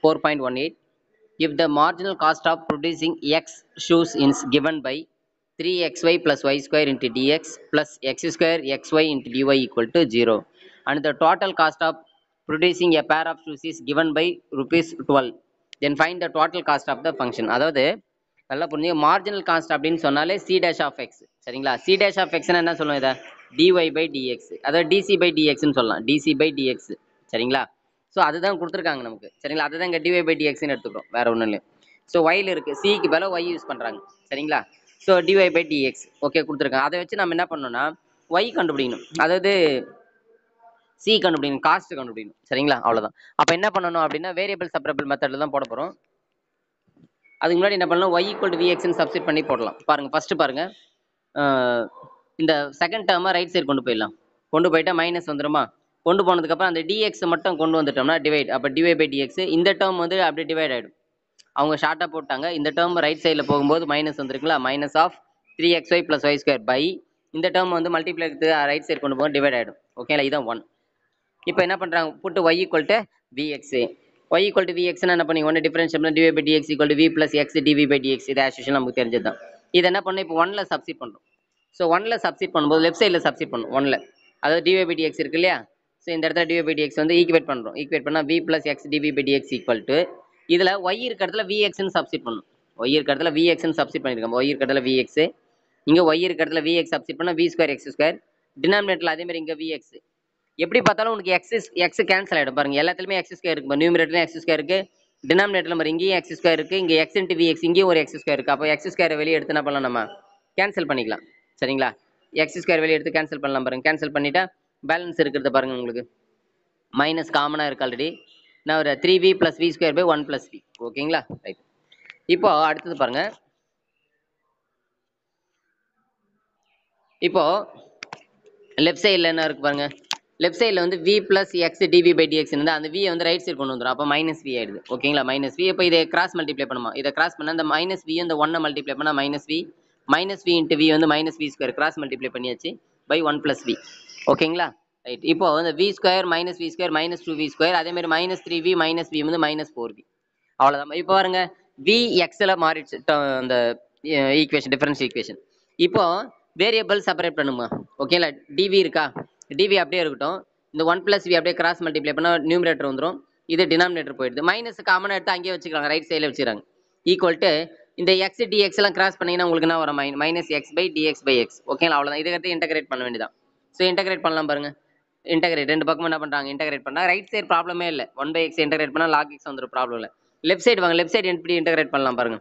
four point one eight if the marginal cost of producing x shoes is given by 3xy plus y square into dx plus x square xy into dy equal to 0 and the total cost of producing a pair of shoes is given by rupees 12 then find the total cost of the function அதாவது நல்லா புரிஞ்சுங்க marginal cost அப்படின்னு சொன்னாலே C dash of X சரிங்களா C dash of எக்ஸ்னா என்ன சொல்லுவோம் இதை டிஒய் பை டிஎக்ஸ் அதாவது டிசி பை டிஎக்ஸ்னு சொல்லலாம் டிசி பை டிஎக்ஸ் சரிங்களா ஸோ அதுதான் கொடுத்துருக்காங்க நமக்கு சரிங்களா அதுதான் இங்கே டிஒய் பை டிஎக்ஸ்னு எடுத்துக்கிறோம் வேற ஒன்றும் இல்லை ஸோ ஒயில் இருக்குது சிக்கு பதிலாக ஒய் யூஸ் பண்ணுறாங்க சரிங்களா so dy by dx okay கொடுத்துருக்காங்க அதை வச்சு நம்ம என்ன பண்ணணும்னா ஒய் கண்டுபிடிக்கணும் அதாவது சி கண்டுபிடிக்கணும் காஸ்ட் கண்டுபிடிக்கணும் சரிங்களா அவ்வளோதான் அப்போ என்ன பண்ணணும் அப்படின்னா வேரியபிள் செப்பரபிள் மெத்தடில் தான் போட போகிறோம் அதுக்கு முன்னாடி என்ன பண்ணலாம் ஒய் ஈக்குவல் டு விஎக்ஸ்னு சப்ஸ்டிட் பண்ணி போடலாம் பாருங்க ஃபர்ஸ்ட் பாருங்க அஹ் இந்த செகண்ட் டேர்மை ரைட் சைடு கொண்டு போயிடலாம் கொண்டு போயிட்டா மைனஸ் வந்துருமா கொண்டு போனதுக்கப்புறம் அந்த டிஎக்ஸ் மட்டும் கொண்டு வந்துட்டோம்னா டிவைட் அப்போ டிவைட் பை டிஎக்ஸ் இந்த டேர்ம் வந்து அப்படியே டிவைட் ஆகிடும் அவங்க ஷார்ட்டாக போட்டாங்க இந்த டேர்ம் ரைட் சைடில் போகும்போது மைனஸ் வந்துருக்குங்களா minus of three X Y plus Y square by இந்த டேர்ம் வந்து மல்டிப்ளை ரைட் சைடு கொண்டு போக டிவைட் ஆகிடும் ஓகேங்களா இதான் ஒன் இப்போ என்ன பண்ணுறாங்க put Y equal to VX Y equal to விஎக்ஸ்னா என்ன பண்ணி ஒன்று differential dy by dx equal to we plus X dv by dx இது ஆஸ் யூஷுவல் நமக்கு தெரிஞ்சது தான் இது என்ன பண்ணணும் இப்போ ஒன்ல சப்ஸ்டிட் பண்ணுறோம் ஸோ ஒன்ல சப்ஸ்டிட் பண்ணும்போது லெஃப்ட் சைடில் சப்ஸ்டிட் பண்ணும் ஒன்ல அதாவது டிவை பை டிஎக்ஸ் இருக்கு இல்லையா ஸோ இந்த இடத்துல டிவை பை டிஎக்ஸ் வந்து ஈக்குவேட் பண்ணுறோம் ஈக்குவேட் பண்ணால் V plus X dv by dx equal to இதில் ஒய் இருக்க இடத்துல விஎக்ஸ்னு சப்ஸ்டிட் பண்ணணும் ஒய் இருக்க இடத்துல விஎக்ஸ்னு சப்ஸ்டிட் பண்ணியிருக்கோம் ஒய் இருக்க இடத்துல விஎக்ஸ் இங்கே ஒய் இருக்க இடத்துல விஎக்ஸ் சப்ஸ்டிட் பண்ணால் வி ஸ்கொயர் எக்ஸ் ஸ்கொயர் டினாமினேட்டரில் அதே மாதிரி இங்கே விஎக்ஸ் எப்படி பார்த்தாலும் உனக்கு எக்ஸ் எக்ஸ் கேன்சல் ஆகிடும் பாருங்க எல்லாத்துலேயுமே எக்ஸ் ஸ்கொயர் இருக்கு நியூமிரேட்டர்லையும் எக்ஸ் ஸ்கொயர் இருக்கு டினாமினேட்டரில் மாதிரி இங்கேயும் எக்ஸ் ஸ்கொயர் இருக்கு இங்கே எக்ஸ் இன்ட்டு வி எக்ஸ் இங்கேயும் ஒரு எக்ஸ் ஸ்கொயர் இருக்கு அப்போ எக்ஸ் ஸ்கொயரை வெளியே எடுத்து என்ன பண்ணலாம் நம்ம கேன்சல் பண்ணிக்கலாம் சரிங்களா எக்ஸ் ஸ்கொயர் வெளியே எடுத்து கேன்சல் பண்ணலாம் பாருங்க கேன்சல் பண்ணிட்டா பேலன்ஸ் இருக்கிறத பாருங்க உங்களுக்கு மைனஸ் காமனாக இருக்கு ஆல்ரெடி நான் ஒரு three V plus we square by one plus V ஓகேங்களா ரைட் இப்போ அடுத்தது பாருங்க இப்போ லெஃப்ட் சைடில் என்ன இருக்கு பாருங்க லெஃப்ட் சைடில் வந்து V plus X dv by dx இருந்தால் அந்த வியை வந்து ரைட் சைடு கொண்டு வந்துடும் அப்போ மைனஸ் வி ஆயிடுது ஓகேங்களா மைனஸ் வி இப்போ இதை கிராஸ் மல்டிப்ளை பண்ணுமா இதை கிராஸ் பண்ணால் இந்த மைனஸ் வி இந்த ஒன்னை மல்டிப்ளை பண்ணால் minus we minus we into V வந்து minus V square cross multiply பண்ணியாச்சு பை ஒன் ப்ளஸ் வி ஓகேங்களா ரைட் இப்போ இந்த V square minus V square minus two V square அதே மாதிரி minus three V minus V வந்து minus four V அவ்வளோதான் இப்போ பாருங்க வி எக்ஸில் மாறிடுச்சு ட- அந்த ஈக்குவேஷன் டிஃபரன்ஸ் ஈக்குவேஷன் இப்போ வேரியபிள் செப்பரேட் பண்ணுமா ஓகேங்களா டிவி இருக்கா டிவி அப்படியே இருக்கட்டும் இந்த ஒன் ப்ளஸ் வி அப்படியே கிராஸ் மல்டிப்ளை பண்ணால் நியூமரேட்டர் வந்துடும் இது டினாமினேட்டர் போயிடுது மைனஸ் காமனாக எடுத்து அங்கேயே வச்சுக்கிறாங்க ரைட் சைடில் வச்சுக்கிறாங்க ஈக்குவல் டு இந்த எக்ஸ் டிஎக்ஸ் எல்லாம் கிராஸ் பண்ணீங்கன்னா உங்களுக்கு என்ன வரும் minus X by dx by X ஓகேங்களா அவ்வளோதான் இதை எடுத்து இன்டகிரேட் பண்ண வேண்டியதான் ஸோ இன்டகிரேட் பண்ணலாம் பாருங்க இன்டகிரேட் ரெண்டு பக்கமும் என்ன பண்ணுறாங்க இன்டகிரேட் பண்ணா ரைட் சைடு ப்ராப்ளமே இல்லை ஒன் பை எக்ஸ் இன்டகிரேட் பண்ணால் லாக் எக்ஸ் வந்துடும் ப்ராப்ளம் இல்லை லெஃப்ட் சைடு வாங்க லெஃப்ட் சைடு எப்படி இன்டகிரேட் பண்ணலாம் பாருங்க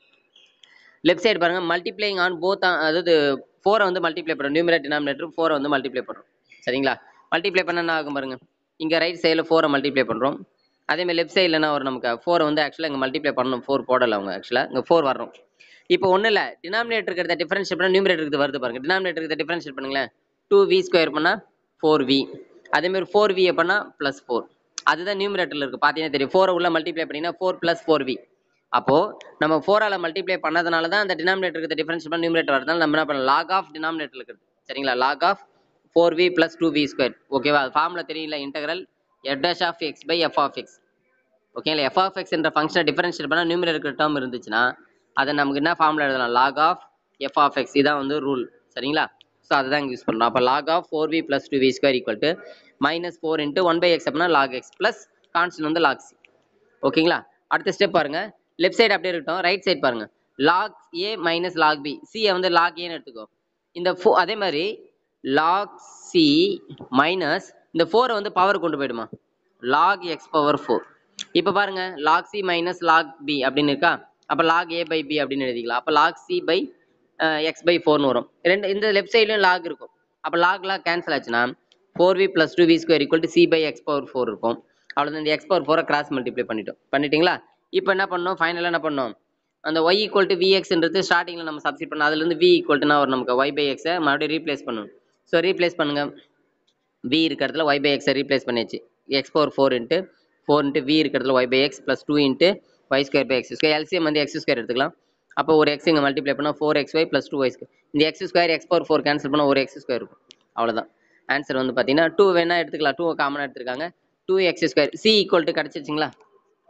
லெஃப்ட் சைடு பாருங்க மல்டிப்ளைங் ஆன் போத் அதாவது ஃபோரை வந்து மல்டிப்ளை பண்ணுறோம் நியூமரேட் டினாமினேட்டர் ஃபோரை வந்து மல்டிப்ளை பண்ணுறோம் சரிங்களா மல்டிப்ளை பண்ண என்ன ஆகும் பாருங்க இங்கே ரைட் சைடில் ஃபோரை மல்டிப்ளை பண்ணுறோம் அதேமாதிரி லெஃப்ட் சைடில் என்ன வரும் நமக்கு ஃபோரை வந்து ஆக்சுவலாக இங்கே மல்டிப்ளை பண்ணணும் ஃபோர் போடலை அவங்க ஆக்சுவலாக இங்கே ஃபோர் வரும் இப்போ ஒன்றும் இல்லை டினாமினேட்டர் இருக்கிறத டிஃபரன்ஷியேட் பண்ணால் நியூமரேட்டர் இருக்கிறது வருது பாருங்க டினாமினேட்டர் இருக்கிறத டிஃபரன்ஷியேட் பண்ணுங்களேன் டூ வி ஸ்கொயர் பண்ணால் ஃபோர் வி அதேமாதிரி ஃபோர் வியை பண்ணால் ப்ளஸ் ஃபோர் அதுதான் நியூமரேட்டரில் இருக்குது பார்த்தீங்கன்னா தெரியும் ஃபோரை உள்ள மல்டிப்ளை பண்ணிங்கன்னா ஃபோர் ப்ளஸ் ஃபோர் வி அப்போது நம்ம ஃபோரால் மல்டிப்ளை பண்ணதுனால தான் அந்த டினாமினேட்டர் இருக்கிற டிஃபரன்ஸ் பண்ண நியூமரேட்டர் வரதுனால நம்ம என்ன பண்ணலாம் லாக் ஆஃப் டினாமினேட்டர் இருக்கிறது சரிங்களா log of four V plus two V square ஓகேவா அது ஃபார்மில் தெரியல integral F dash of X by F of X ஓகேங்களா எஃப் ஆஃப் எக்ஸ் என்ற ஃபங்க்ஷனை டிஃபரன்ஷியேட் பண்ணால் நியூமரேட்டர் இருக்கிற டேர்ம் இருந்துச்சுன்னா அதை நமக்கு என்ன ஃபார்மில் எழுதலாம் log of F of X இதான் வந்து ரூல் சரிங்களா ஸோ அதுதான் யூஸ் பண்ணுறோம் அப்போ log of four V plus two V square equal to minus four into one by X அப்படின்னா லாக் எக்ஸ் ப்ளஸ் கான்ஸ்டன்ட் வந்து லாக் சி ஓகேங்களா அடுத்த ஸ்டெப் பாருங்க லெஃப்ட் சைடு அப்படியே இருக்கட்டும் ரைட் சைடு பாருங்க log A minus log B சியை வந்து லாக் ஏன்னு எடுத்துக்கோ இந்த ஃபோ அதே மாதிரி லாக் சி மைனஸ் இந்த ஃபோரை வந்து பவர் கொண்டு போயிடுமா லாக் எக்ஸ் பவர் ஃபோர் இப்போ பாருங்க log C minus log B அப்படின்னு இருக்கா அப்போ லாக் ஏ பை பி அப்படின்னு எழுதிக்கலாம் அப்போ log C by X by ஃபோர்னு வரும் ரெண்டு இந்த லெஃப்ட் சைட்லையும் லாக் இருக்கும் அப்போ லாக் லாக் கேன்சல் ஆச்சுன்னா four V plus two V square equal to C by X power four இருக்கும் அவ்வளோதான் இந்த எக்ஸ் பவர் ஃபோரை கிராஸ் மல்டிப்ளை பண்ணிட்டோம் பண்ணிட்டீங்களா இப்போ என்ன பண்ணோம் ஃபைனலாக என்ன பண்ணோம் அந்த ஒய் ஈக்குவல் டு விஎக்ஸ்ன்றது ஸ்டார்டிங்கில் நம்ம சப்ஸ்டிட் பண்ணோம் அதுலேருந்து வி ஈக்குவல் டுனா வரும் நமக்கு ஒய் பை எக்ஸை மறுபடியும் ரீப்ளேஸ் பண்ணணும் ஸோ ரீப்ளேஸ் பண்ணுங்க வி இருக்க இடத்துல ஒய் பை எக்ஸை ரீப்ளேஸ் பண்ணியாச்சு X power four into four into V இருக்க இடத்துல Y by X plus two into Y square by X square LCM வந்து எக்ஸ் ஸ்கொயர் எடுத்துக்கலாம் அப்போ ஒரு எக்ஸ் இங்கே மல்டிப்ளை பண்ணால் four X Y plus two Y square இந்த X square X power four cancel பண்ணால் ஒரு எக்ஸ் ஸ்கொயர் இருக்கும் அவ்வளோதான் ஆன்சர் வந்து பார்த்தீங்கன்னா டூ வேணா எடுத்துக்கலாம் டூ காமனாக எடுத்துருக்காங்க two X square C equal to கிடச்சிச்சிங்களா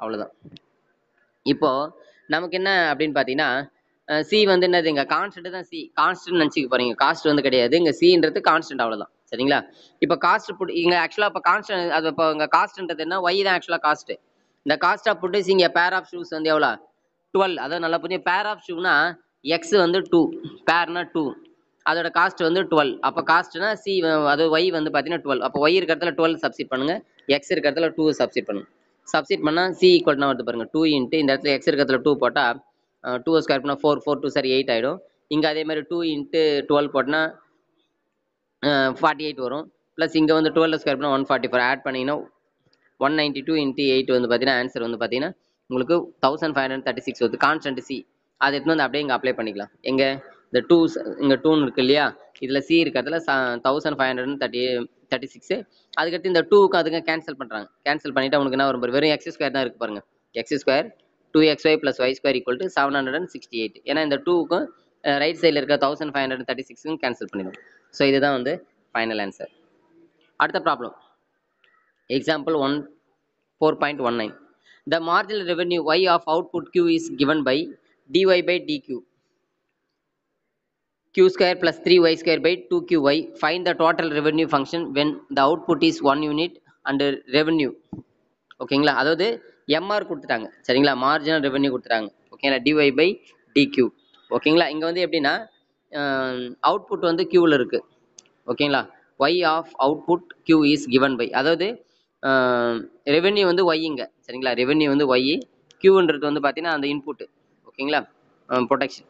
அவ்வளோதான் இப்போ நமக்கு என்ன அப்படின்னு பார்த்தீங்கன்னா சி வந்து என்னது இங்கே கான்ஸ்டன்ட் தான் சி கான்ஸ்டன்ட் நினச்சிக்க போறீங்க காஸ்ட் வந்து கிடையாது இங்கே சின்றது கான்ஸ்டன்ட் அவ்வளோதான் சரிங்களா இப்போ காஸ்ட் புட் இங்கே ஆக்சுவலாக இப்போ கான்ஸ்டன்ட் அது இப்போ இங்கே காஸ்ட்ன்றது என்ன ஒய் தான் ஆக்சுவலாக காஸ்ட் இந்த காஸ்ட் ஆஃப் புட்டு இங்கே பேர் ஆஃப் ஷூஸ் வந்து எவ்வளோ டுவெல் அதாவது நல்லா புரியும் பேர் ஆஃப் ஷூனா எக்ஸ் வந்து டூ பேர்னா டூ அதோட காஸ்ட் வந்து டுவெல் அப்போ காஸ்ட்னா சி அது ஒய் வந்து பார்த்தீங்கன்னா டுவெல் அப்போ ஒய் இருக்கிறதுல டுவெல் சப்ஸ்டிட் பண்ணுங்க எக்ஸ் இருக்கிறதுல டூ சப்ஸ்டிட் பண்ணுங்க சப்ஸ்டிட் பண்ணால் சி ஈக்குவல்னா வருது பாருங்க டூ இன்ட்டு இந்த இடத்துல எக்ஸ் இருக்கிறதுல டூ போட்டால் டூ ஸ்கொயர் பண்ணால் four four two sir eight ஆகிடும் இங்கே அதே மாதிரி டூ இன்ட்டு டுவெல் போட்டோன்னா ஃபார்ட்டி எயிட் வரும் ப்ளஸ் இங்கே வந்து டுவெல் ஸ்கொயர் பண்ணால் ஒன் ஃபார்ட்டி ஃபோர் ஆட் பண்ணிங்கன்னா one ninety two into eight வந்து பார்த்தீங்கன்னா ஆன்சர் வந்து பார்த்தீங்கன்னா உங்களுக்கு thousand five hundred thirty six வருது கான்ஸ்டன்ட் சி அதை எடுத்து வந்து அப்படியே இங்கே அப்ளை பண்ணிக்கலாம் எங்கே இந்த டூ இங்கே டூன்னு இருக்கு இல்லையா இதில் சி இருக்கிறதுல thousand five hundred thirty thirty six அதுக்கடுத்து இந்த டூக்கு அதுங்க கேன்சல் பண்ணுறாங்க கேன்சல் பண்ணிவிட்டு அவனுக்கு என்ன வரும் பாரு, வெறும் எக்ஸ் ஸ்கொயர் தான் இருக்கு பாருங்க X square two X Y plus Y square equal to seven hundred and sixty eight ஏன்னா இந்த டூக்கும் ரைட் சைடில் இருக்க தௌசண்ட் ஃபைவ் ஹண்ட்ரட் தேர்ட்டி சிக்ஸுக்கும் கேன்சல் பண்ணிடும் ஸோ இதுதான் வந்து ஃபைனல் ஆன்சர் அடுத்த problem example one four point one nine the marginal revenue Y of output Q is given by dy by dq q square plus 3y square by 2qy find the total revenue function when the output is one unit and revenue ஓகேங்களா அதாவது MR கொடுத்துட்டாங்க சரிங்களா marginal revenue கொடுத்துட்டாங்க ஓகேங்களா dy by டிக்யூ ஓகேங்களா இங்கே வந்து எப்படின்னா அவுட்புட் வந்து கியூவில் இருக்குது ஓகேங்களா Y of output Q is given by அதாவது ரெவென்யூ வந்து ஒய்ங்க சரிங்களா ரெவென்யூ வந்து ஒய் கியூன்றது வந்து பார்த்தீங்கன்னா அந்த இன்புட்டு ஓகேங்களா ப்ரொடெக்ஷன்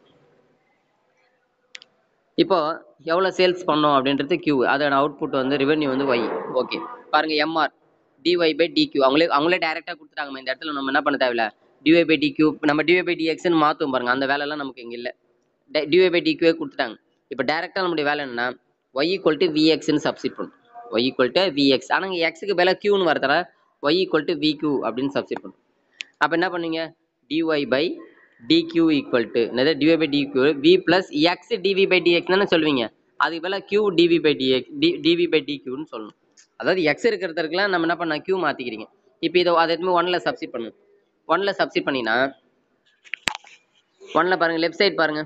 இப்போ எவ்வளோ சேல்ஸ் பண்ணோம் அப்படின்றது கியூ அதோட அவுட்புட் வந்து ரெவென்யூ வந்து ஒய் ஓகே பாருங்க எம்ஆர் டிஒய் பை டிக்யூ அவங்களே அவங்களே டேரெக்டாக கொடுத்துட்டாங்க இந்த இடத்துல நம்ம என்ன பண்ண தேவையில்ல டிஒய் பை டிக்யூ நம்ம டிஒய் பை டிஎக்ஸ்னு மாற்றும் பாருங்க அந்த வேலைலாம் நமக்கு இங்கே இல்லை டிஒய் பை டிக்யூவே கொடுத்துட்டாங்க இப்போ டேரெக்டாக நம்முடைய வேலை என்னன்னா ஒய் ஈக்குவல் டு விஎக்ஸ்னு சப்ஸ்டிட் பண்ணும் ஒய் ஈக்குவல் டு விஎக்ஸ் ஆனால் இங்கே எக்ஸுக்கு பதிலாக கியூன்னு வரதால ஒய் ஈக்குவல் டு விக்யூ அப்படின்னு சப்ஸ்டிட் பண்ணும் அப்போ என்ன பண்ணுவீங்க dy by dq equal to என்னது dy by dq V plus X dv by dx தானே சொல்லுவீங்க அதுக்கு பதிலாக Q dv by dx d dv by டிக்யூன்னு சொல்லணும் அதாவது எக்ஸ் இருக்கிறதுக்குலாம் நம்ம என்ன பண்ண கியூ மாற்றிக்கிறீங்க இப்போ இதை அதை எடுத்து ஒன்னில் சப்ஸ்டிட் பண்ணணும் ஒன்னில் சப்ஸ்டிட் பண்ணினா ஒன்னில் பாருங்கள் லெஃப்ட் சைடு பாருங்கள்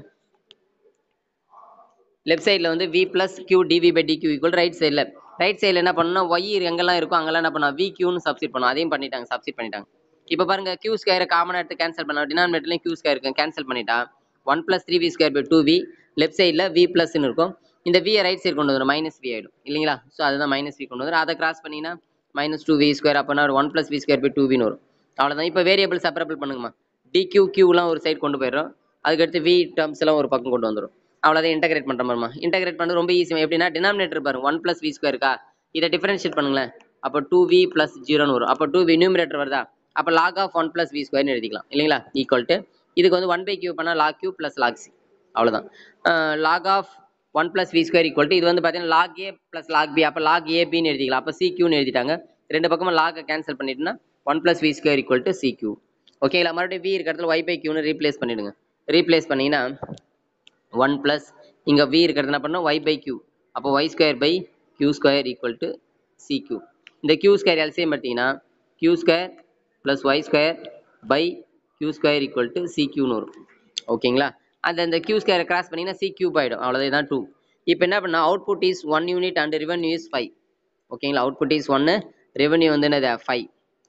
லெஃப்ட் சைடில் வந்து V plus Q dv by dq equal right சைடில் ரைட் சைடில் என்ன பண்ணணும் ஒய் எங்கெல்லாம் இருக்கோ அங்கெல்லாம் என்ன பண்ணா வி கியூன்னு சப்ஸ்டிட் பண்ணணும் அதையும் பண்ணிட்டாங்க சப்ஸ்டிட் பண்ணிட்டாங்க இப்போ பாருங்க கியூ ஸ்கொயரை காமனாக எடுத்து கேன்சல் பண்ண டினாமினேட்டர்லையும் கியூ ஸ்கொயர் கேன்சல் பண்ணிட்டா one plus three V square by two V left சைடில் வி ப்ளஸ்ன்னு இருக்கும் இந்த வியை ரைட் சைடு கொண்டு வந்துடும் மைனஸ் வி ஆகிடும் இல்லைங்களா ஸோ அதுதான் மைனஸ் வி கொண்டு வந்துடும் அதை கிராஸ் பண்ணிங்கன்னா மைனஸ் டூ வி ஸ்கொயர் அப்போனா one plus we square by two வின்னு வரும் அவ்வளோதான் இப்போ வேரியபிள் செப்பரபிள் பண்ணுங்கம்மா டி கியூ கியூலாம் ஒரு சைடு கொண்டு போயிடும் அதுக்கடுத்து வி டேர்ம்ஸ் எல்லாம் ஒரு பக்கம் கொண்டு வந்துடும் அவ்வளோதான் இன்டகிரேட் பண்ணுற மாதிரிமா இன்டகிரேட் பண்ணுறது ரொம்ப ஈஸி எப்படின்னா டினாமினேட்டர் பாருங்க ஒன் ப்ளஸ் வி ஸ்கொயருக்கா இதை டிஃபரன்ஷியேட் பண்ணுங்களேன் அப்போ டூ வி ப்ளஸ் ஜீரோன்னு வரும் அப்போ டூ வி நியூமிரேட்டர் வருதா அப்போ log of one plus V ஸ்கொயர்னு எழுதிக்கலாம் இல்லைங்களா ஈக்குவல் டு இதுக்கு வந்து ஒன் பை கியூ பண்ணால் log Q plus log C அவ்வளோதான் log of one plus we square equal to இது வந்து பார்த்தீங்கன்னா லாக் ஏ ப்ளஸ் லாக் பி அப்போ லாக் ஏ பின்னு எழுதிக்கலாம் அப்போ சி கியூன்னு எழுதிட்டாங்க ரெண்டு பக்கமும் லாக்கை கேன்சல் பண்ணிட்டுனா one plus we square equal to C Q ஓகேங்களா மறுபடியும் வி இருக்கிற இடத்துல ஒய் பை கியூன்னு ரீப்ளேஸ் பண்ணிடுங்க ரீப்ளேஸ் பண்ணிங்கன்னா ஒன் ப்ளஸ் இங்கே வி இருக்கிறது என்ன பண்ணோம் ஒய் பை கியூ அப்போ Y square by Q square equal to C Q இந்த கியூ ஸ்கொயர் எல்சிஎம் பார்த்தீங்கன்னா Q square plus Y square by Q square equal to C கியூன்னு வரும் ஓகேங்களா அந்த இந்த கியூ ஸ்கொயரை கிராஸ் பண்ணிங்கன்னா சி கியூப் ஆகிடும் அவ்வளோதான் இதான் டூ இப்போ என்ன பண்ணால் output is one unit and revenue is five ஓகேங்களா அவுட்புட் இஸ் ஒன்று ரெவன்யூ வந்து என்னது ஃபைவ்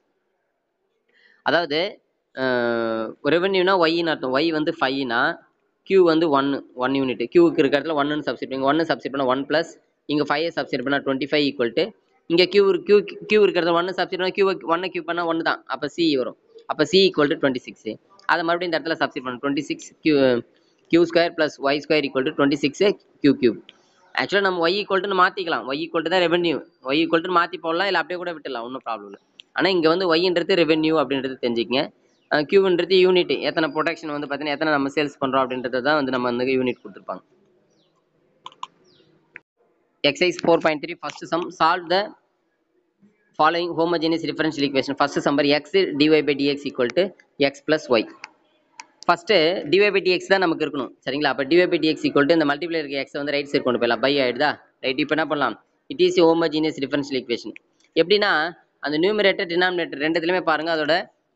அதாவது ரெவன்யூனா ஒய்ன்னு அர்த்தம் ஒய் வந்து ஃபைவ்னா கியூ வந்து ஒன்று ஒன் யூனிட் கியூக்கு இருக்கிற இடத்துல ஒன்னு சப்ஸ்டிட் பண்ணுங்க ஒன்று சப்ஸ்டிட் பண்ணால் ஒன் ப்ளஸ் இங்கே ஃபைவ் சப்ஸ்டிட் பண்ணால் டுவெண்ட்டி ஃபைவ் ஈக்குவல் டு இங்கே கியூ கியூ கியூ இருக்கிறது ஒன்று சப்ஸ்டிட் பண்ணால் கியூ ஒன்று கியூ பண்ணால் ஒன்று தான் அப்போ சி வரும் அப்போ c equal to twenty six அதை மறுபடியும் இந்த இடத்துல சப்ஸ்டிட் பண்ணணும் twenty six q q square plus Y square equal to twenty six q cube ஆக்சுவலாக நம்ம ஒய் ஈக்குவல் டு மாற்றிக்கலாம் ஒய் ஈக்குவல் டு தான் ரெவன்யூ ஒய் ஈக்குவல் டு மாற்றி போடலாம் இல்லை அப்படியே கூட விட்டுலாம் ஒன்றும் ப்ராப்ளம் இல்லை ஆனால் இங்கே வந்து ஒய்ன்றது ரெவென்யூ அப்படின்றது தெரிஞ்சுக்கங்க கியூன்றது யூனிட் எத்தனை ப்ரொடக்ஷன் வந்து பார்த்தீங்கன்னா எத்தனை நம்ம சேல்ஸ் பண்ணுறோம் அப்படின்றத தான் வந்து நம்ம வந்து யூனிட் கொடுத்துருப்பாங்க exercise four point three first sum solve the following homogeneous differential equation first சம்பர் x dy by dx equal to x plus y first dy by dx தான் நமக்கு இருக்கணும் சரிங்களா அப்போ dy by dx equal to இந்த multiply இருக்க x வந்து right side கொண்டு போயிடலாம் பை ஆயிடுதா ரைட் இப்போ என்ன பண்ணலாம் it is homogeneous differential equation எப்படின்னா அந்த நியூமரேட்டர் டினாமினேட்டர் ரெண்டுத்துலையுமே பாருங்க அதோட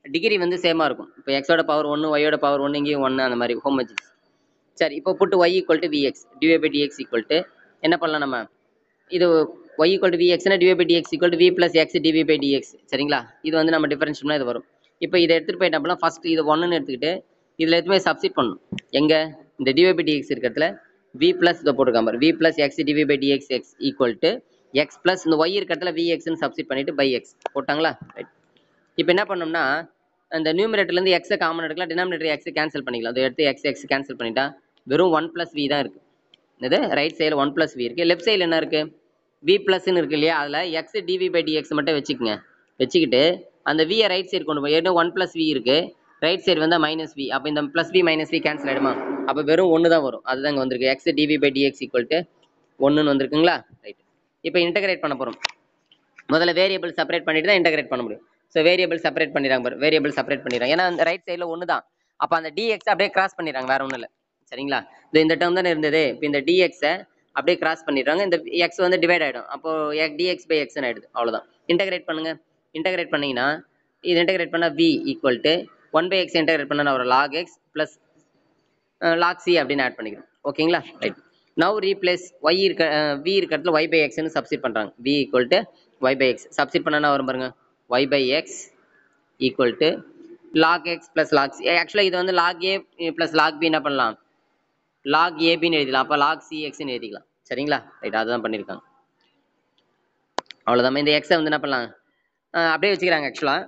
டிகிரி வந்து சேமாக இருக்கும் இப்போ எக்ஸோட பவர் ஒன்று ஒய்யோட பவர் ஒன்று இங்கேயும் ஒன்று அந்த மாதிரி ஹோமோஜினியஸ் சரி இப்போ put Y equal to vx dy by dx equal to என்ன பண்ணலாம் நம்ம இது y ஈக்குவல் டு விஎக்ஸ்னா dy by dx equal to we plus X dv by dx சரிங்களா இது வந்து நம்ம டிஃபரன்ஸ் பண்ணால் இது வரும் இப்போ இதை எடுத்துகிட்டு போய் என்ன பண்ணலாம் ஃபஸ்ட் இது ஒன்றுன்னு எடுத்துக்கிட்டு இதில் எதுவுமே சப்ஸ்டிட் பண்ணணும் எங்கே இந்த டிவை பை டிஎக்ஸ் இருக்கிறதுல வி ப்ளஸ் இதை போட்டிருக்காம பாரு v plus X dv by dx x equal to x plus இந்த ஒய் இருக்கிறதுல வி எக்ஸ்னு சப்ஸ்டிட் பண்ணிட்டு பை எக்ஸ் போட்டாங்களா ரைட் இப்போ என்ன பண்ணோம்னா அந்த நியூமரேட்டர்லேருந்து எக்ஸை காமன் எடுக்கலாம் டினாமினேட்டர் எக்ஸை கேன்சல் பண்ணிக்கலாம் அதை எடுத்து எக்ஸ் எக்ஸ் கேன்சல் பண்ணிட்டா வெறும் ஒன் ப்ளஸ் வி தான் இருக்குது இது ரைட் சைடில் ஒன் ப்ளஸ் வி இருக்குது லெஃப்ட் சைடில் என்ன இருக்குது வி ப்ளஸ்ன்னு இருக்கு இல்லையா அதில் எக்ஸ் டிவி பை டிஎக்ஸ் மட்டும் வச்சுக்கோங்க வச்சுக்கிட்டு அந்த வியை ரைட் சைடு கொண்டு போய் ஏன்னா ஒன் ப்ளஸ் வி இருக்குது ரைட் சைடு வந்தால் மைனஸ் வி அப்போ இந்த plus v minus v cancel ஆகிடுமா அப்போ வெறும் ஒன்று தான் வரும் அதுதான் இங்கே வந்திருக்கு x dv by dx equal to ஒன்றுன்னு வந்திருக்குங்களா ரைட் இப்போ இன்டகிரேட் பண்ண போகிறோம் முதல்ல வேரியபிள் செப்பரேட் பண்ணிட்டு தான் இன்டகிரேட் பண்ண முடியும் ஸோ வேரியபிள் செப்பரேட் பண்ணிடுறாங்க பாரு வேரியபிள் செப்பரேட் பண்ணிடுறாங்க ஏன்னா அந்த ரைட் சைடில் ஒன்று தான் அப்போ அந்த டிஎக்ஸ் அப்படியே கிராஸ் பண்ணிடுறாங்க வேற ஒன்றும் இல்லை சரிங்களா இது இந்த டேர்ம் தானே இருந்தது இப்போ இந்த டிஎக்ஸை அப்படியே கிராஸ் பண்ணிடுறாங்க இந்த எக்ஸ் வந்து டிவைட் ஆகிடும் அப்போ டிஎக்ஸ் பை எக்ஸ்னு ஆகிடுது அவ்வளோதான் இன்டகிரேட் பண்ணுங்க இன்டகிரேட் பண்ணீங்கன்னா இது இன்டகிரேட் பண்ணால் v equal to one by X integrate பண்ணால் ஒரு log X plus log c அப்படின்னு ஆட் பண்ணிக்கிறோம் ஓகேங்களா ரைட் நவ் ரீப்ளேஸ் ஒய் இருக்க வி இருக்கிறதுல ஒய் பை எக்ஸ்னு சப்ஸ்டிட் பண்ணுறாங்க v equal to y by x substitute பண்ணா வரும் பாருங்க y by x equal to log X plus log c ஆக்சுவலாக இது வந்து லாக் ஏ ப்ளஸ் லாக் பி என்ன பண்ணலாம் லாக் ஏபின்னு எழுதிக்கலாம் அப்போ லாக் சி எக்ஸ்னு எழுதிக்கலாம் சரிங்களா ரைட் அதுதான் பண்ணியிருக்காங்க அவ்வளோதான் இந்த எக்ஸை வந்து என்ன பண்ணலாம் அஹ் அப்படியே வச்சுக்கிறாங்க ஆக்சுவலாக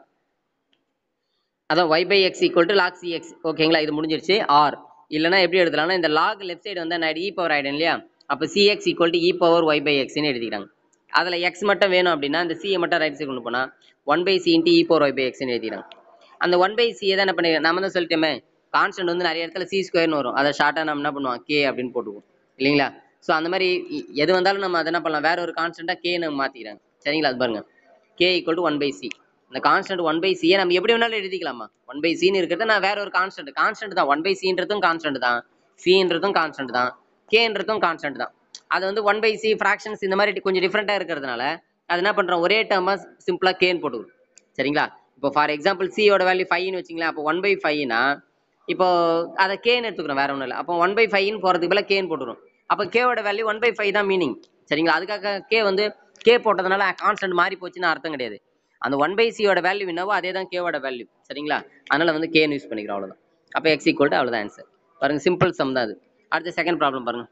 அதான் y by x equal to log c x ஓகேங்களா இது முடிஞ்சிருச்சு ஆர் இல்லைனா எப்படி எழுதலாம்னா இந்த லாக் லெஃப்ட் சைடு வந்து நான் இ பவர் ஆகிடும் இல்லையா அப்போ cx equal to e power y by எக்ஸ்னு எழுதிக்கிறாங்க அதில் எக்ஸ் மட்டும் வேணும் அப்படின்னா அந்த சியை மட்டும் ரைட் சைடு கொண்டு போனால் one by c into e power y by எக்ஸ்னு எழுதிக்கிறாங்க அந்த ஒன் பை சியை தான் என்ன பண்ணிக்கிறேன் நம்ம தான் சொல்லிட்டோமே கான்ஸ்டன்ட் வந்து நிறைய இடத்துல சி ஸ்கொயர்னு வரும் அதை ஷார்ட்டாக நம்ம என்ன பண்ணுவோம் கே அப்படின்னு போட்டுக்குவோம் இல்லைங்களா ஸோ அந்த மாதிரி இ- எது வந்தாலும் நம்ம அதை என்ன பண்ணலாம் வேற ஒரு கான்ஸ்டண்ட்டாக கே நம்ம மாற்றிக்கிறாங்க சரிங்களா அது பாருங்க k equal to one by c இந்த கான்ஸ்டன்ட் ஒன் பை சியை நம்ம எப்படி வேணாலும் எழுதிக்கலாமா ஒன் பை சின்னு இருக்கிறத நான் வேற ஒரு கான்ஸ்டன்ட் கான்ஸ்டன்ட் தான் ஒன் பை சின்றதும் கான்ஸ்டன்ட் தான் சின்றதும் கான்ஸ்டன்ட் தான் கேன்றதும் கான்ஸ்டன்ட் தான் அது வந்து ஒன் பை சி ஃப்ராக்ஷன்ஸ் இந்த மாதிரி கொஞ்சம் டிஃப்ரெண்ட்டாக இருக்கிறதுனால அது என்ன பண்ணுறோம் ஒரே டேர்மாக சிம்பிளாக கேன்னு போட்டுக்கிறோம் சரிங்களா இப்போ ஃபார் எக்ஸாம்பிள் சியோட வேல்யூ ஃபைவ்னு வச்சிங்களேன் அப்போ ஒன் பை ஃபைவ்னா இப்போ அதை கேன்னு எடுத்துக்கிறோம் வேற ஒன்றும் இல்லை அப்போ ஒன் பை ஃபைவ்னு போகிறதுக்கு பதிலாக கேன்னு போட்டுரும் அப்போ கேவோட வேல்யூ ஒன் பை ஃபைவ் தான் மீனிங் சரிங்களா அதுக்காக கே வந்து கே போட்டதுனால கான்ஸ்டன்ட் மாறி போச்சுன்னு அர்த்தம் கிடையாது அந்த ஒன் பை சியோட வேல்யூ என்னவோ அதே தான் கேவோட வேல்யூ சரிங்களா அதனால வந்து கேன்னு யூஸ் பண்ணிக்கிறோம் அவ்வளோதான் அப்போ எக்ஸ் ஈக்குவல் டு அவ்வளோதான் ஆன்சர் பாருங்க சிம்பிள் சம் தான் அது அடுத்த செகண்ட் ப்ராப்ளம் பாருங்க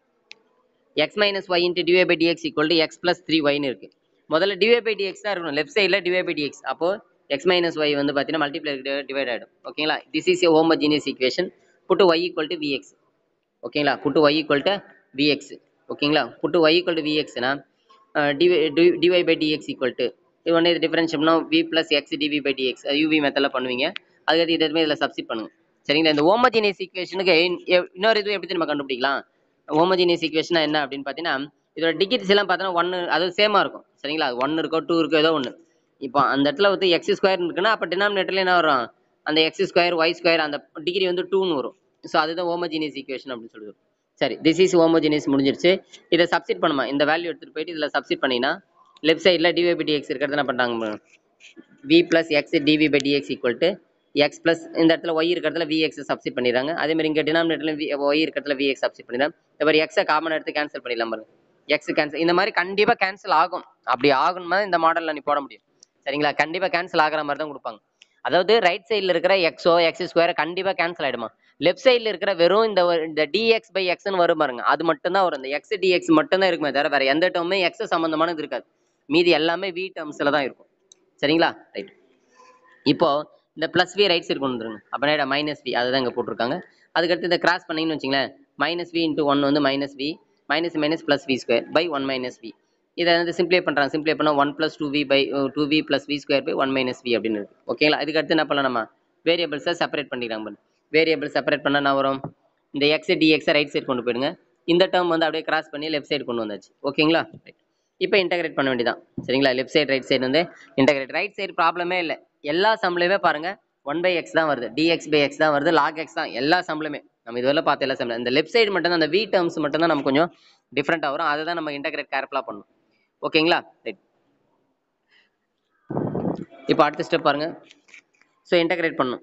x minus y into dy by dx equal to x plus three ஒய்னு இருக்கு முதல்ல டிவை பை டிஎக்ஸ் தான் இருக்கணும் லெஃப்ட் சைடில் டிவை பை டிஎக்ஸ் அப்போ எக்ஸ் மைனஸ் ஒய் வந்து பார்த்தீங்கன்னா மல்டிப்ளை டிவைட் ஆகிடும் ஓகேங்களா this is a homogeneous equation put Y equal to vx ஓகேங்களா put Y equal to vx ஓகேங்களா புட்டு ஒய் ஈக்குவல் டு விஎக்ஸ்னா dy by dx equal to இது ஒன்று இது டிஃபரன்ஸ் பண்ணா v plus X dv by dx uv மெத்தடில் பண்ணுவீங்க அதுக்கடுத்து இது எதுவுமே இதில் சப்ஸ்டிட் பண்ணுங்க சரிங்களா இந்த ஹோமோஜினியஸ் ஈக்குவேஷனுக்கு இன்னொரு இது எப்படி நம்ம கண்டுபிடிக்கலாம் ஹோமோஜினியஸ் ஈக்குவேஷனா என்ன அப்படின்னு பார்த்தீங்கன்னா இதோட டிகிரிஸ் எல்லாம் பார்த்தோன்னா ஒன்று அது சேமாக இருக்கும் சரிங்களா அது ஒன்று இருக்கோ டூ இருக்கோ ஏதோ ஒன்று இப்போ அந்த இடத்துல வந்து எக்ஸ் ஸ்கொயர் இருக்குன்னா அப்போ டினாமினேட்டர்ல என்ன வரும் அந்த எக்ஸ் ஸ்கொயர் ஒய் ஸ்கொயர் அந்த டிகிரி வந்து டூன்னு வரும் ஸோ அதுதான் ஹோமோஜினியஸ் ஈக்குவேஷன் அப்படின்னு சொல்லுது சரி திஸ் இஸ் ஹோமோஜினியஸ் முடிஞ்சிருச்சு இதை சப்ஸ்டிட் பண்ணுமா இந்த வேல்யூ எடுத்துகிட்டு போயிட்டு இதில் சப்ஸ்டிட் பண்ணினா லெஃப்ட் சைடில் டிவை பை டிஎக்ஸ் இருக்கிறது என்ன பண்ணுறாங்க v plus X dv by dx equal to x plus இந்த இடத்துல ஒய் இருக்கிறதுல விஎக்ஸ் சப்ஸ்டிட் பண்ணிடுறாங்க அதே மாதிரி இங்கே டினாமினேட்டர்ல வி ஒய் இருக்கிறதுல விஎக்ஸ் சப்ஸ்டிட் பண்ணிடுறாங்க இந்த மாதிரி எக்ஸை காமன் எடுத்து கேன்சல் பண்ணிடலாம் பாருங்க எக்ஸ் கேன்சல் இந்த மாதிரி கண்டிப்பாக கேன்சல் ஆகும் அப்படி ஆகணும்னா இந்த மாடலில் நீ போட முடியும் சரிங்களா கண்டிப்பாக கேன்சல் ஆகிற மாதிரி தான் கொடுப்பாங்க அதாவது ரைட் சைடில் இருக்கிற எக்ஸோ எக்ஸ் ஸ்கொயர் கண்டிப்பாக கேன்சல் ஆகிடுமா லெஃப்ட் சைடில் இருக்கிற வெறும் இந்த ஒரு- இந்த டிஎக்ஸ் பை எக்ஸ்னு வரும் பாருங்க அது மட்டும்தான் வரும் இந்த எக்ஸ் டிஎக்ஸ் மட்டும்தான் இருக்குமே தவிர வேற எந்த டேர்மே எக்ஸ் சம்மந்தமானது இருக்காது மீதி எல்லாமே வி டேர்ம்ஸில் தான் இருக்கும் சரிங்களா ரைட் இப்போ இந்த ப்ளஸ் வி ரைட் சைடு கொண்டு வந்துருங்க அப்போ மைனஸ் வி அதை தான் இங்கே போட்டிருக்காங்க அதுக்கடுத்து இந்த கிராஸ் பண்ணீங்கன்னு வச்சுங்களேன் மைனஸ் வி இன்ட்டு ஒன் வந்து minus we minus minus plus we square by one minus v இதை வந்து சிம்ப்ளை பண்ணுறாங்க சிம்ப்ளை பண்ணால் one plus two v by two v plus we square by one minus v அப்படின்னு இருக்கு ஓகேங்களா இதுக்கடுத்து என்ன பண்ணலாம் நம்ம வேரியபிள்ஸை செப்பரேட் பண்ணிக்கிறாங்க பாருங்க வேரியபிள் செப்பரேட் பண்ணால் என்ன வரும் இந்த எக்ஸ் டிஎக்ஸை ரைட் சைடு கொண்டு போயிடுங்க இந்த டேர்ம் வந்து அப்படியே கிராஸ் பண்ணி லெஃப்ட் சைடு கொண்டு வந்தாச்சு ஓகேங்களா இப்போ இன்டகிரேட் பண்ண வேண்டியதான் சரிங்களா லெஃப்ட் சைடு ரைட் சைடு வந்து இன்டகிரேட் ரைட் சைடு ப்ராப்ளமே இல்லை எல்லா சம்லையுமே பாருங்க ஒன் பை எக்ஸ் தான் வருது டிஎக்ஸ் பை எக்ஸ் தான் வருது லாக் எக்ஸ் தான் எல்லா சம்லையுமே நம்ம இதுவரை பார்த்த எல்லா சம்ல இந்த லெஃப்ட் சைடு மட்டும் தான் அந்த வி டேர்ம்ஸ் மட்டும் தான் நம்ம கொஞ்சம் டிஃப்ரெண்ட்டாக வரும் அதை தான் நம்ம இன்டகிரேட் கேர்ஃபுல்லாக பண்ணணும் ஓகேங்களா ரைட் இப்போ அடுத்த ஸ்டெப் பாருங்க ஸோ இன்டகிரேட் பண்ணும்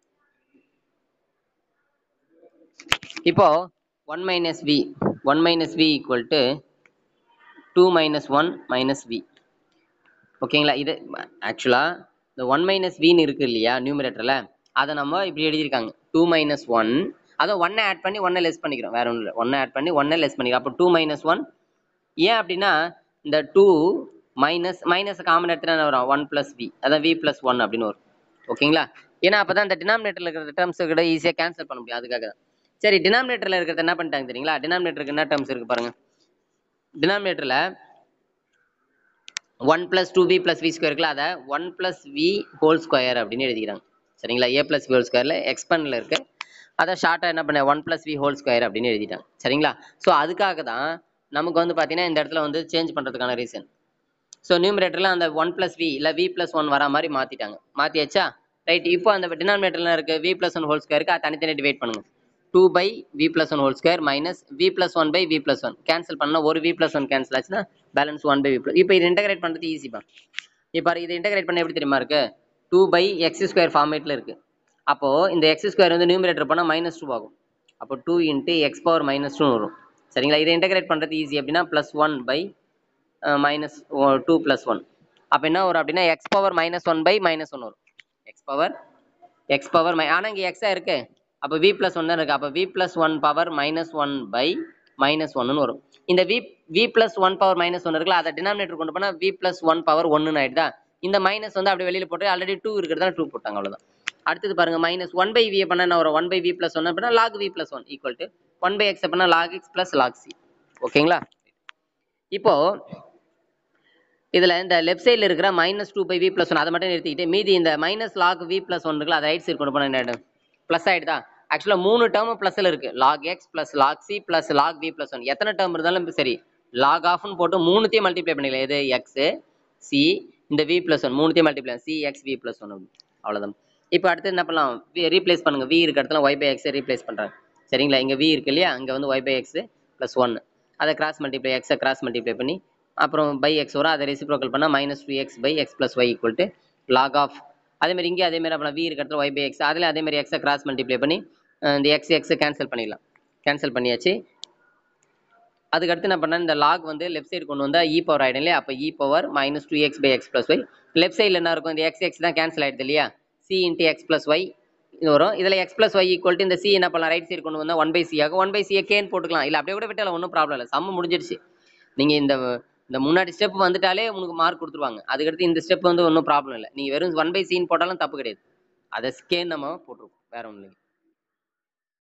இப்போ one minus v one minus v equal to two minus one minus v ஓகேங்களா இது ஆக்சுவலாக இந்த ஒன் மைனஸ் வின்னு இருக்கு இல்லையா நியூமரேட்டரில் அதை நம்ம இப்படி எழுதியிருக்காங்க டூ மைனஸ் ஒன் அதை ஒன்னை ஆட் பண்ணி ஒன்னை லெஸ் பண்ணிக்கிறோம் வேற ஒன்றும் இல்லை ஒன்னை ஆட் பண்ணி ஒன்னை லெஸ் பண்ணிக்கிறோம் அப்போ டூ மைனஸ் ஒன் ஏன் அப்படின்னா இந்த டூ மைனஸ் மைனஸ் காமன் எடுத்துட்டு என்ன வரும் ஒன் ப்ளஸ் வி அதான் வி ப்ளஸ் ஒன் அப்படின்னு வரும் ஓகேங்களா ஏன்னா அப்போ தான் இந்த டினாமினேட்டரில் இருக்கிற டேர்ம்ஸ் கூட ஈஸியாக கேன்சல் பண்ண முடியும் அதுக்காக தான் சரி டினாமினேட்டரில் இருக்கிறது என்ன பண்ணிட்டாங்க தெரியுங்களா டினாமினேட்டருக்கு என்ன டேர்ம்ஸ் இருக்கு பாருங்க டினாமினேட்டரில் one plus two v plus we square இருக்குல்ல அதை one plus v whole square அப்படின்னு எழுதிக்கிறாங்க சரிங்களா ஏ ப்ளஸ் வி ஹோல் ஸ்கொயரில் எக்ஸ்பெண்டில் இருக்கு அதை ஷார்ட்டாக என்ன பண்ண one plus v whole square அப்படின்னு எழுதிட்டாங்க சரிங்களா ஸோ அதுக்காக தான் நமக்கு வந்து பார்த்தீங்கன்னா இந்த இடத்துல வந்து சேஞ்ச் பண்ணுறதுக்கான ரீசன் ஸோ நியூமரேட்டரில் அந்த ஒன் ப்ளஸ் வி இல்லை வி ப்ளஸ் ஒன் வர மாதிரி மாற்றிட்டாங்க மாற்றியாச்சா ரைட் இப்போ அந்த டினாமினேட்டரில் இருக்க வி ப்ளஸ் ஒன் ஹோல் ஸ்கொயருக்கு அதை தனித்தனி டிவைட் பண்ணுங்க two by v plus one whole square minus v plus one by v plus one cancel பண்ணால் ஒரு வி ப்ளஸ் ஒன் கேன்சல் ஆச்சுன்னா balance one by v plus இப்போ இது இன்டகிரேட் பண்ணுறது ஈஸிப்பா இப்போ இது இன்டகிரேட் பண்ண எப்படி தெரியுமா இருக்கு டூ பை எக்ஸ் ஸ்கொயர் ஃபார்மேட்டில் இருக்கு அப்போது இந்த எக்ஸ் ஸ்கொயர் வந்து நியூமரேட்டர் பண்ணால் மைனஸ் டூ ஆகும் அப்போ two into x power minus two வரும் சரிங்களா இதை இன்டகிரேட் பண்ணுறது ஈஸி அப்படின்னா plus one by minus two plus one அப்போ என்ன வரும் அப்படின்னா x power minus one by minus one வரும் எக்ஸ் பவர் எக்ஸ் பவர் மை ஆனால் இங்கே எக்ஸாக இருக்கு அப்போ வி ப்ளஸ் ஒன் தான் இருக்குது அப்போ v plus one power minus one by minus ஒன்னு வரும் இந்த v v plus one power minus one இருக்குல்ல அதை டினாமினேட்டர் கொண்டு போனால் வி ப்ளஸ் ஒன் பவர் ஒன்னு ஆயிடுதா இந்த மைனஸ் வந்து அப்படியே வெளியில் போட்டு ஆல்ரெடி டூ இருக்கிறதா டூ போட்டாங்க அவ்வளோதான் அடுத்தது பாருங்க மைனஸ் ஒன் பை வியை பண்ண என்ன வரும் one by v plus one அப்படின்னா log v plus one equal to one by X அப்படின்னா log X plus log C ஓகேங்களா இப்போ இதுல இந்த லெஃப்ட் சைடில் இருக்கிற minus two by v plus one அதை மட்டும் நிறுத்திக்கிட்டு மீதி இந்த மைனஸ் லாக் வி ப்ளஸ் ஒன் இருக்குல்ல அதை ரைட் சைடு கொண்டு போனால் என்ன ஆயிடும் ப்ளஸ் ஆயிடுதா ஆக்சுவலாக மூணு டேர்ம் ப்ளஸ்ல இருக்கு log X plus log c plus log v plus one எத்தனை டேர்ம் இருந்தாலும் சரி லாக் ஆஃப்னு போட்டு மூணுத்தையும் மல்டிப்ளை பண்ணிக்கலாம் எது எக்ஸ் சி இந்த வி ப்ளஸ் ஒன் மூணுத்தையும் multiply c x v plus one அவ்வளோதான் இப்போ அடுத்து என்ன பண்ணலாம் ரீப்ளேஸ் பண்ணுங்க வி இருக்க இடத்துல ஒய் பை எக்ஸ் ரீப்ளேஸ் பண்ணுறாங்க சரிங்களா இங்கே வி இருக்கு இல்லையா அங்கே வந்து y by X plus one அதை கிராஸ் மல்டிப்ளை எக்ஸை கிராஸ் மல்டிப்ளை பண்ணி அப்புறம் பை எக்ஸ் வரும் அதை ரெசிப்ரோக்கல் பண்ணால் minus two x by X plus y equal to log of அதேமாதிரி இங்கே அதேமாதிரி அப்புறம் வி இருக்க இடத்துல ஒய் பை எக்ஸ் அதில் அதேமாதிரி எக்ஸை கிராஸ் மல்டிப்ளை பண்ணி அஹ் இந்த எக்ஸ் எக்ஸை கேன்சல் பண்ணிடலாம் கேன்சல் பண்ணியாச்சு அதுக்கடுத்து என்ன பண்ணேன் இந்த லாக் வந்து லெஃப்ட் சைடு கொண்டு வந்தால் இ பவர் ஆகிடும் இல்லையா அப்போ e power minus two x by X plus y left சைடில் என்ன இருக்கும் இந்த எக்ஸ் எக்ஸ் தான் கேன்சல் ஆகிடுது இல்லையா c into x plus y இது வரும் இதில் x plus y equal to இந்த சி என்ன பண்ணலாம் ரைட் சைடு கொண்டு வந்தால் ஒன் பை சி ஆகும் ஒன் பை சியை கேன் போட்டுக்கலாம் இல்லை அப்படியே கூட விட்டால ஒன்றும் ப்ராப்ளம் இல்லை சம்ம முடிஞ்சிடுச்சு நீங்கள் இந்த இந்த முன்னாடி ஸ்டெப் வந்துட்டாலே உங்களுக்கு மார்க் கொடுத்துருவாங்க அதுக்கடுத்து இந்த ஸ்டெப் வந்து ஒன்றும் ப்ராப்ளம் இல்லை நீங்கள் வெறும் ஒன் பை சின்னு போட்டாலும் தப்பு கிடையாது அதை ஸ்கேன் நம்ம போட்டிருக்கோம் வேற ஒன்றும் இல்லை